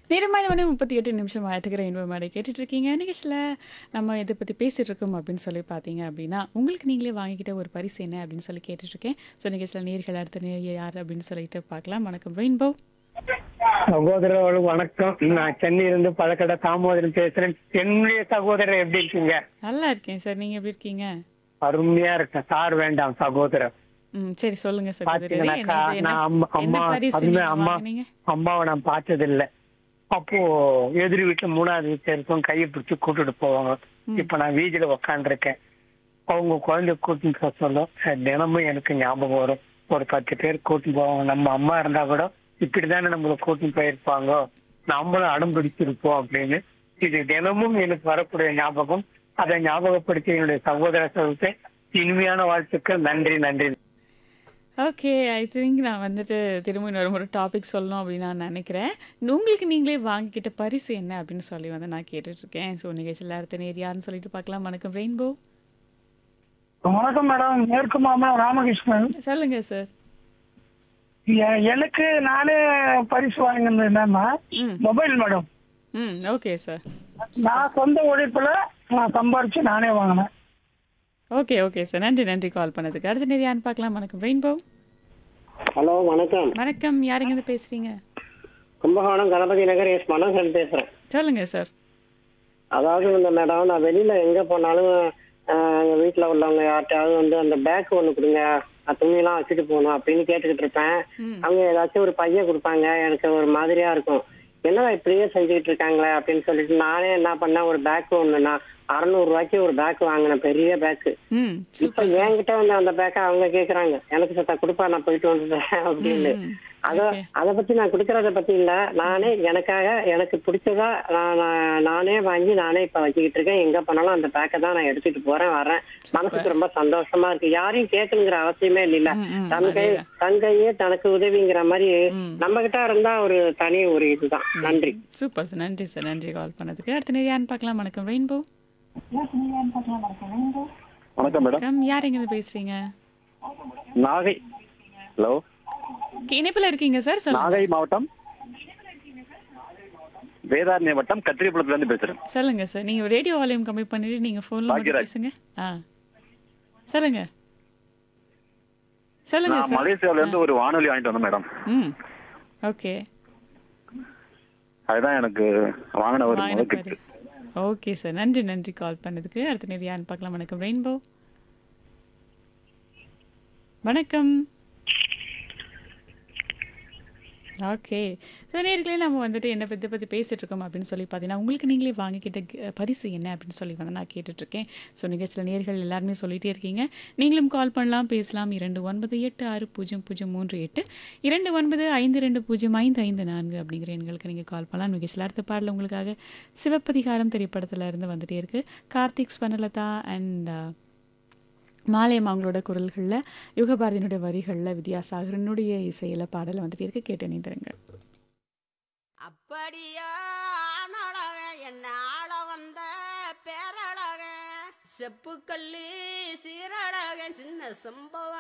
நேரமாக மணி முப்பத்தி எட்டு நிமிஷம் ஆயிட்டுக்கிற இன்ப மாடை கேட்டுட்டு இருக்கீங்க நிகழ்ச்சியில் நம்ம இதை பற்றி பேசிட்டு இருக்கோம் அப்படின்னு சொல்லி பார்த்தீங்க அப்படின்னா உங்களுக்கு நீங்களே வாங்கிக்கிட்ட ஒரு பரிசு என்ன அப்படின்னு சொல்லி கேட்டுட்டு இருக்கேன் ஸோ நிகழ்ச்சியில் நேர்கள் அடுத்த நேர் யார் அப்படின்னு சொல்லிட்டு பார்க்கலாம் வணக்கம் ரெயின்போ சகோதரர்கள் வணக்கம் நான் சென்னையிலிருந்து பழக்கடை தாமோதரன் பேசுறேன் என்னுடைய சகோதரர் எப்படி இருக்கீங்க நல்லா இருக்கேன் சார் நீங்கள் எப்படி இருக்கீங்க அருமையா இருக்கேன் சார் வேண்டாம் சகோதரர் ம் சரி சொல்லுங்க சார் பாத்தீங்கன்னாக்கா நான் அம்மா அம்மா அதுமே அம்மா அம்மாவை நான் பார்த்தது இல்ல அப்போ எதிர் வீட்டுல மூணாவது வீட்டுல இருக்கும் கையை பிடிச்சு கூட்டிட்டு போவாங்க இப்ப நான் வீதியில உக்காந்துருக்கேன் அவங்க குழந்தைய கூட்டிட்டு போக சொல்ல தினமும் எனக்கு ஞாபகம் வரும் ஒரு பத்து பேர் கூட்டிட்டு போவாங்க நம்ம அம்மா இருந்தா கூட இப்படிதானே நம்மள கூட்டிட்டு போயிருப்பாங்க நம்மளும் அடம் பிடிச்சிருப்போம் அப்படின்னு இது தினமும் எனக்கு வரக்கூடிய ஞாபகம் அதை ஞாபகப்படுத்தி என்னுடைய சகோதர சொல்லிட்டு இனிமையான வாழ்த்துக்கள் நன்றி நன்றி ஓகே ஐ திங்க் நான் வந்துட்டு திரும்ப இன்னொரு முறை டாபிக் சொல்லணும் அப்படின்னு நான் நினைக்கிறேன் உங்களுக்கு நீங்களே வாங்கிக்கிட்ட பரிசு என்ன அப்படின்னு சொல்லி வந்து நான் கேட்டுட்டு இருக்கேன் ஸோ நிகழ்ச்சியில் அடுத்த நேர் யாருன்னு சொல்லிட்டு பார்க்கலாம் வணக்கம் ரெயின்போ வணக்கம் மேடம் மேற்கு மாமலம் ராமகிருஷ்ணன் சொல்லுங்க சார் எ- எனக்கு நானே பரிசு வாங்கினது என்னன்னா ம் மொபைல் மேடம் ம் ஓகே சார் நான் சொந்த உழைப்புல நான் சம்பாரிச்சு நானே வாங்கினேன் ஓகே ஓகே சார் நன்றி நன்றி கால் பண்ணதுக்கு அடுத்த நேர் யாருன்னு பார்க்கலாம் வணக்கம் ரெயின்போ ஹலோ வணக்கம் வணக்கம் யாருங்க இருந்து பேசுறீங்க கும்பகோணம் கணபதி நகர் எஸ் மனோகரன் பேசுறேன் சொல்லுங்க சார் அதாவது இந்த மேடம் நான் வெளியில எங்க போனாலும் ஆஹ், எங்க வீட்டுல உள்ளவங்க யார்கிட்டயாவது வந்து அந்த பேக் ஒண்ணு கொடுங்க நான் துணியெல்லாம் வச்சுட்டு போகணும் அப்படின்னு கேட்டுக்கிட்டு இருப்பேன் ம். அவங்க ஏதாச்சும் ஒரு பையன் கொடுப்பாங்க எனக்கு ஒரு மாதிரியா இருக்கும் என்னடா இப்படியே செஞ்சுக்கிட்டு இருக்காங்களே அப்படின்னு சொல்லிட்டு நானே என்ன பண்ணேன் ஒரு பேக் ஒண்ணு நான் அறநூறு ரூபாய்க்கு ஒரு பேக் வாங்கினேன் பெரிய பேக் ம் இப்ப சூப்பர் என்கிட்ட வந்து அந்த பேக்கை அவங்க கேக்குறாங்க எனக்கு சத்தா கொடுப்பா நான் போயிட்டு வந்துட்டேன் அப்படின்னு ம், அத okay. அத பத்தி நான் குடுக்கறத பத்தி இல்ல நானே எனக்காக எனக்கு பிடிச்சதா நான் நான் நானே வாங்கி நானே இப்ப வச்சுக்கிட்டு இருக்கேன் எங்க போனாலும் அந்த பேக்கை தான் நான் எடுத்துட்டு போறேன் வரேன் மனசுக்கு ரொம்ப சந்தோஷமா இருக்கு யாரையும் கேட்கணுங்கிற அவசியமே இல்ல ம், ம், தன் கை அதேதான். தன் கையே தனக்கு உதவிங்கிற மாதிரி ம். நம்ம கிட்ட இருந்தா ஒரு தனி ஒரு இதுதான் நன்றி சூப்பர் சார் நன்றி சார் நன்றி கால் பண்ணதுக்கு அடுத்த நேர் யாருன்னு பார்க்கலாம் வணக்கம் ரெயின்போ வணக்கம் மேடம் வணக்கம் யார் எங்க இருந்து பேசுறீங்க நாகை ஹலோ இணைப்பில் இருக்கீங்க சார் சொல்லுங்க நாகை மாவட்டம் வேதாரண்ய வட்டம் கத்திரிப்புலத்துல இருந்து பேசுறேன் சொல்லுங்க சார் நீங்க ரேடியோ வால்யூம் கம்மி பண்ணிட்டு நீங்க போன்ல மட்டும் பாக்யராஜ். பேசுங்க ஆ சொல்லுங்க சொல்லுங்க நான் சார் மலேசியாவில இருந்து ஒரு வானொலி வாங்கிட்டு வந்தேன் மேடம் ம் ஓகே அதுதான் எனக்கு வாங்கின ஒரு வாங்கின முதல் பாரு gift. ஓகே சார் நன்றி நன்றி கால் பண்ணதுக்கு அடுத்த நேரம் யாருன்னு பார்க்கலாம் வணக்கம் ரெயின்போ வணக்கம் ஓகே ஸோ நேர்களே நம்ம வந்துட்டு என்ன பற்றி பற்றி பேசிகிட்டு இருக்கோம் அப்படின்னு சொல்லி பார்த்தீங்கன்னா உங்களுக்கு நீங்களே வாங்கிக்கிட்ட கி- பரிசு என்ன அப்படின்னு சொல்லி வந்து நான் கேட்டுட்ருக்கேன் ஸோ நிகழ்ச்சியில் நேர்கள் எல்லாருமே சொல்லிகிட்டே இருக்கீங்க நீங்களும் கால் பண்ணலாம் பேசலாம் இரண்டு ஒன்பது எட்டு ஆறு பூஜ்ஜியம் பூஜ்ஜியம் மூன்று எட்டு இரண்டு ஒன்பது ஐந்து ரெண்டு பூஜ்ஜியம் ஐந்து ஐந்து நான்கு அப்படிங்கிற எண்களுக்கு நீங்கள் கால் பண்ணலாம் நிகழ்ச்சியில் அடுத்த பாடல உங்களுக்காக சிவப்பதிகாரம் திரைப்படத்தில் இருந்து வந்துட்டே இருக்குது கார்த்திக் ஸ்வனலதா அண்ட் மாலையம் அவங்களோட குரல்களில் யுகபாரதியினுடைய வரிகளில் வித்யாசாகரனுடைய இசையில் பாடல் வந்துட்டு இருக்கு கேட்டு இணைந்திருங்கள் அப்படியா ஆனழக என்ன ஆள வந்த பேரழக செப்புக்கல்லு சீரழக சின்ன சம்பவம்